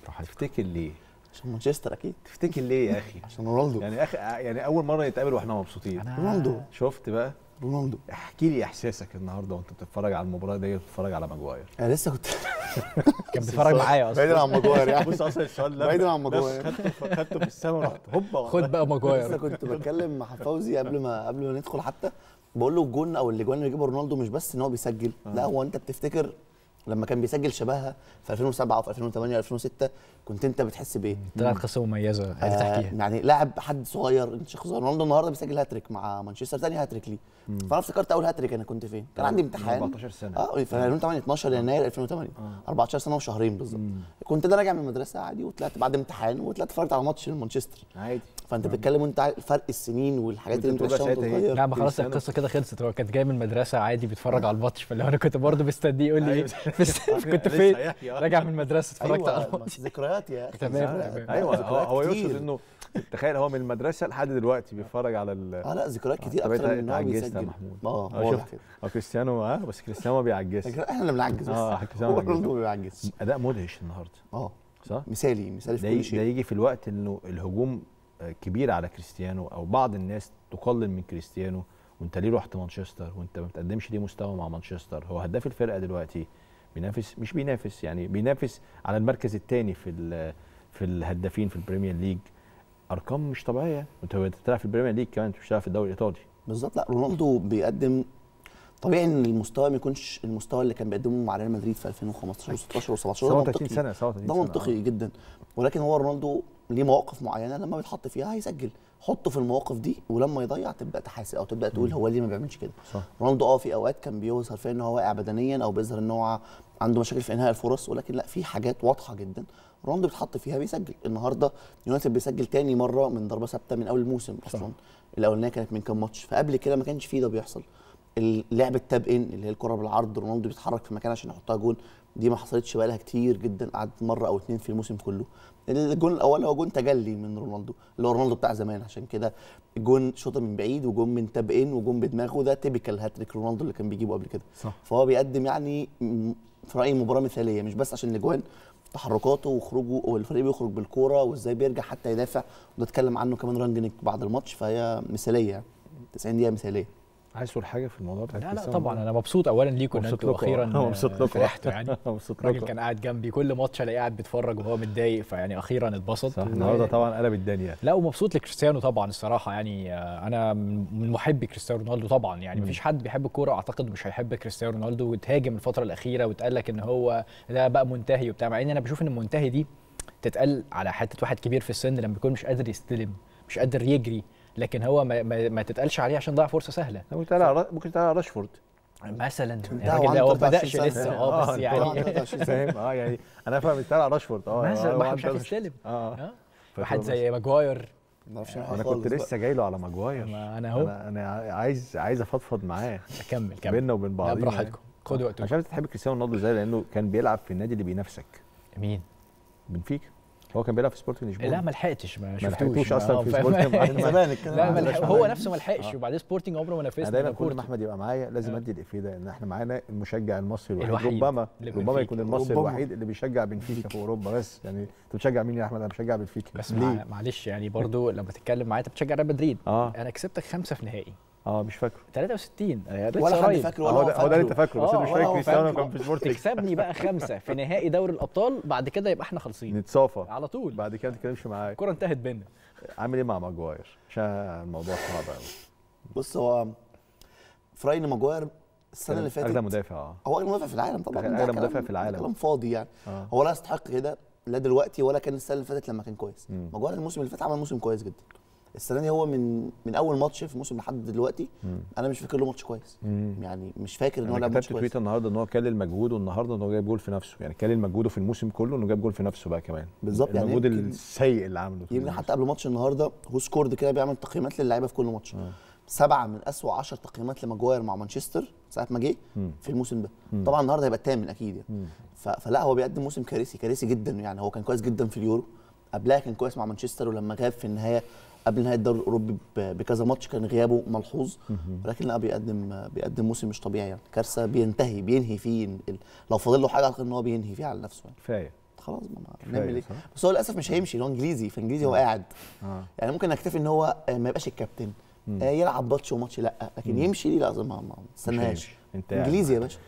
تفتكر ليه؟ عشان مانشستر اكيد تفتكر ليه يا اخي؟ عشان رونالدو يعني اخي يعني اول مره نتقابل واحنا مبسوطين رونالدو شفت بقى رونالدو احكي لي احساسك النهارده وانت بتتفرج على المباراه دي وبتتفرج على ماجواير انا لسه كنت كان بيتفرج معايا بعيدا اصلا عن ماجواير يعني بص اصلا السؤال ده بعيدا عن بس ماجواير خدته خدته في السما رحت هوبا خد بقى لسه ماجواير كنت بتكلم مع فوزي قبل ما قبل ما ندخل حتى بقول له الجون او الاجوان اللي بيجيبها رونالدو مش بس ان هو بيسجل لا هو انت بتفتكر لما كان بيسجل شبهها في 2007 او في 2008 2006 كنت انت بتحس بايه؟ طلعت قصه مميزه عايز آه تحكيها يعني لاعب حد صغير انت شخص صغير رونالدو النهارده بيسجل هاتريك مع مانشستر ثاني هاتريك ليه فانا افتكرت اول هاتريك انا كنت فين كان عندي امتحان 14 سنه اه في 2008 12 يناير 2008 14 سنه وشهرين بالظبط كنت انا راجع من المدرسه عادي وطلعت بعد امتحان وطلعت اتفرجت على ماتش مانشستر عادي فانت بتتكلم وانت عارف فرق السنين والحاجات اللي انت وانت عشتها بتبقى وانت ساعتها ايه؟ صغير لا ما خلاص كريستيانو. القصه كده خلصت هو كانت جاي من المدرسه عادي بيتفرج على الماتش فاللي هو انا كنت برضه مستنيه يقول لي أيوة. في الس- كنت لسه فين هيحكي، آه. راجع من المدرسه اتفرجت على ايوه الماتش ذكريات يا اخي تمام، ذكريات. تمام. ايوه هو, ذكريات هو كتير. يقصد انه تخيل هو من المدرسه لحد دلوقتي بيتفرج على ال اه لا ذكريات كتير طب اكتر انت من ان هو اتعجزت يا بيسجل محمود اه اه هو شفت هو كريستيانو اه بس كريستيانو ما بيعجزش احنا اللي بنعجز بس اه كريستيانو هو ما بيعجزش. رونالدو ما بيعجزش اداء مدهش النهارده اه صح؟ مثالي مثالي في ده كل ي- ده شيء يجي في الوقت انه الهجوم آه، كبير على كريستيانو او بعض الناس تقلل من كريستيانو وانت ليه رحت مانشستر وانت ما بتقدمش ليه مستوى مع مانشستر هو هداف الفرقه دلوقتي بينافس مش بينافس يعني بينافس على المركز الثاني في ال- في الهدافين في البريمير ليج ارقام مش طبيعيه انت بتلعب في البريمير ليج كمان انت مش بتلعب في الدوري الايطالي بالظبط لا رونالدو بيقدم طبيعي ان المستوى ما يكونش المستوى اللي كان بيقدمه مع ريال مدريد في 2015 و16 و17 ده 37 منطقي سنه 37 ده سنة، منطقي جدا ولكن هو رونالدو ليه مواقف معينه لما بيتحط فيها هيسجل حطه في المواقف دي ولما يضيع تبدا تحاسب او تبدا تقول هو ليه ما بيعملش كده صح. رونالدو اه في اوقات كان بيظهر فيها ان هو واقع بدنيا او بيظهر ان هو عنده مشاكل في انهاء الفرص ولكن لا في حاجات واضحه جدا رونالدو بيتحط فيها بيسجل النهارده يونايتد بيسجل تاني مره من ضربه ثابته من اول الموسم اصلا الاولانيه كانت من كام ماتش فقبل كده ما كانش فيه ده بيحصل اللعب التاب ان اللي هي الكره بالعرض رونالدو بيتحرك في مكان عشان يحطها جول دي ما حصلتش بقالها كتير جدا قعدت مره او اتنين في الموسم كله الجون الاول هو جون تجلي من رونالدو اللي هو رونالدو بتاع زمان عشان كده جون شوطه من بعيد وجون من تاب ان وجون بدماغه ده تيبيكال هاتريك رونالدو اللي كان بيجيبه قبل كده صح. فهو بيقدم يعني م- في رايي مباراه مثاليه مش بس عشان الاجوان تحركاته وخروجه والفريق بيخرج بالكوره وازاي بيرجع حتى يدافع وده اتكلم عنه كمان رانجنيك بعد الماتش فهي مثاليه يعني 90 دقيقه مثاليه عايز تقول حاجه في الموضوع بتاع لا لا كريستيانو طبعا انا مبسوط اولا ليكم ان مبسوط انتوا لكم. اخيرا آه، مبسوط لكم. فرحتوا يعني مبسوط الراجل لكم. كان قاعد جنبي كل ماتش الاقيه قاعد بيتفرج وهو متضايق فيعني اخيرا اتبسط صح و- النهارده طبعا قلب الدنيا لا ومبسوط لكريستيانو طبعا الصراحه يعني آه، انا من محبي كريستيانو رونالدو طبعا يعني مفيش حد بيحب الكوره اعتقد مش هيحب كريستيانو رونالدو وتهاجم الفتره الاخيره واتقال لك ان هو ده بقى منتهي وبتاع مع ان انا بشوف ان المنتهي دي تتقال على حته واحد كبير في السن لما يكون مش قادر يستلم مش قادر يجري لكن هو ما, ما, ما تتقالش عليه عشان ضيع فرصه سهله ممكن تتقال على ممكن تتقال على راشفورد مثلا ده الراجل ده وعنده هو ما 23 بداش سنة. لسه اه بس آه، يعني عنده 23 سنة. فاهم اه يعني انا فاهم بيتقال على راشفورد اه مثلا آه، ما هو مش عنده عارف يستلم اه اه فاكر واحد بس. زي ماجواير ما اعرفش أي حاجة انا خالص كنت بقى. لسه جاي له على ماجواير ما انا اهو انا انا عايز عايز افضفض معاه كمل كمل بيننا وبين لا بعض براحتكم خدوا وقتكم عشان تحب كريستيانو رونالدو ازاي لانه كان بيلعب في النادي اللي بينافسك مين؟ بنفيكا هو كان بيلعب في سبورتنج لشبونه لا ما لحقتش ما شفتوش لحقتوش ما- أصلاً آه، في فاهم؟ سبورتنج بعد من زمان الكلام لا ده. ما عندنا لحق- شوية. هو نفسه ما لحقش وبعدين سبورتنج عمره ما نافسنا انا دايما ده كل ما بورتو. احمد يبقى معايا لازم آه. ادي الافيه ده ان احنا معانا المشجع المصري الوحيد, الوحيد ربما اللي ربما بنفيكا. يكون المصري ربما. الوحيد اللي بيشجع بنفيكا في اوروبا بس يعني انت بتشجع مين يا احمد انا بشجع بنفيكا بس ليه؟ مع معلش يعني برضو لما تتكلم معايا انت بتشجع ريال مدريد اه انا كسبتك خمسه في نهائي اه مش فاكره 63 أنا لسه ولا حد قريب. فاكره آه، ولا هو ده هو ده اللي انت فاكره بس آه، انت مش ولا فاكر هو كريستيانو فاكره. كان في سبورتنج تكسبني بقى خمسه في نهائي دوري الابطال بعد كده يبقى احنا خالصين نتصافى على طول بعد كده ما تتكلمش معايا الكره انتهت بينا عامل ايه مع ماجواير عشان الموضوع صعب قوي بص هو في رايي ان ماجواير السنه اللي فاتت اغلى مدافع اه هو اغلى مدافع في العالم طبعا أغلى ده مدافع كلام- في العالم. ده كلام فاضي يعني اه هو لا يستحق كده لا دلوقتي ولا كان السنه اللي فاتت لما كان كويس مم. ماجواير الموسم اللي فات عمل موسم كويس جدا السنه دي هو من من اول ماتش في الموسم لحد دلوقتي مم. انا مش فاكر له ماتش كويس مم. يعني مش فاكر ان هو انا لعب كتبت ماتش كويس تويت النهارده ان هو كلل مجهوده النهارده ان هو جايب جول في نفسه يعني كلل مجهوده في الموسم كله انه جاب جول في نفسه بقى كمان بالظبط، يعني المجهود يمكن- السيء اللي عمله في يمكن الموسم. حتى قبل ماتش النهارده هو سكورد كده بيعمل تقييمات للعيبه في كل ماتش آه. سبعه من اسوأ 10 تقييمات لماجواير مع مانشستر ساعه ما جه مم. في الموسم ده مم. طبعا النهارده هيبقى الثامن اكيد يعني مم. ف- فلا هو بيقدم موسم كارثي كارثي جدا يعني هو كان كويس جدا في اليورو قبلها كان كويس مع مانشستر ولما غاب في النهايه قبل نهايه الدوري الاوروبي ب- بكذا ماتش كان غيابه ملحوظ ولكن لا بيقدم بيقدم موسم مش طبيعي يعني كارثه بينتهي بينهي فيه ال- لو فاضل له حاجه اعتقد ان هو بينهي فيها على نفسه يعني كفايه خلاص ما ما- كفاية، نعمل ايه صح؟ بس هو للاسف مش هيمشي هو انجليزي فانجليزي هو قاعد اه يعني ممكن نكتفي ان هو آه، ما يبقاش الكابتن آه، يلعب ماتش وماتش لا لكن يمشي دي لا ما ما مش تستناهاش هيمشي. انت قاعد انجليزي يا معاه. باشا